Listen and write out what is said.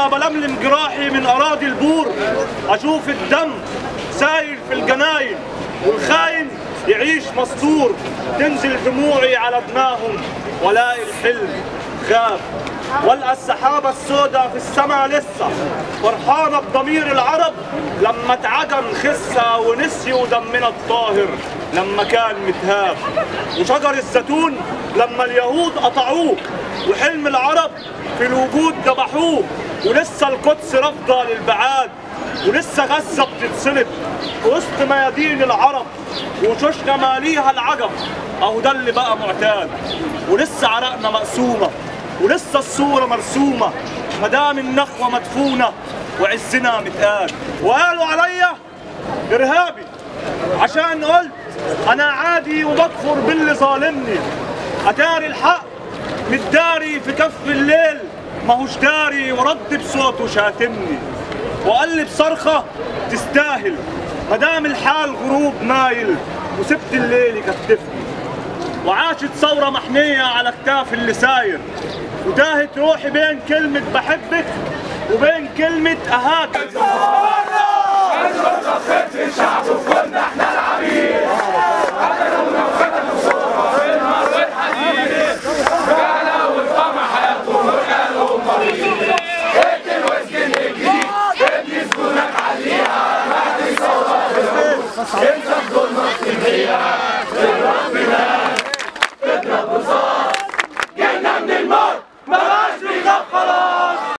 بلملم جراحي من اراضي البور اشوف الدم سايل في الجناين والخاين يعيش مستور تنزل دموعي على دماهم والاقي الحلم غاب والقى السحابة السوداء في السماء لسه فرحانة بضمير العرب لما اتعجن خسة ونسيوا دمنا الطاهر لما كان متهاب وشجر الزيتون لما اليهود قطعوه وحلم العرب في الوجود ذبحوه ولسه القدس رافضة للبعاد ولسه غزة بتتسلب في وسط ميادين العرب وشوشنا ماليها العجب اهو ده اللي بقى معتاد ولسه عرقنا مقسومه ولسه الصورة مرسومة مدام النخوة مدفونة وعزنا متقال وقالوا عليا إرهابي عشان قلت أنا عادي وبكفر باللي ظالمني أتاري الحق متداري في كف الليل ماهوش داري ورد بصوته شاتمني وقال لي بصرخة تستاهل مدام الحال غروب مايل وسبت الليل يكتفني وعاشت ثورة محنية على كتاف اللي ساير وتاهت روحي بين كلمة بحبك وبين كلمة أهاك شعب وكنا احنا العبيد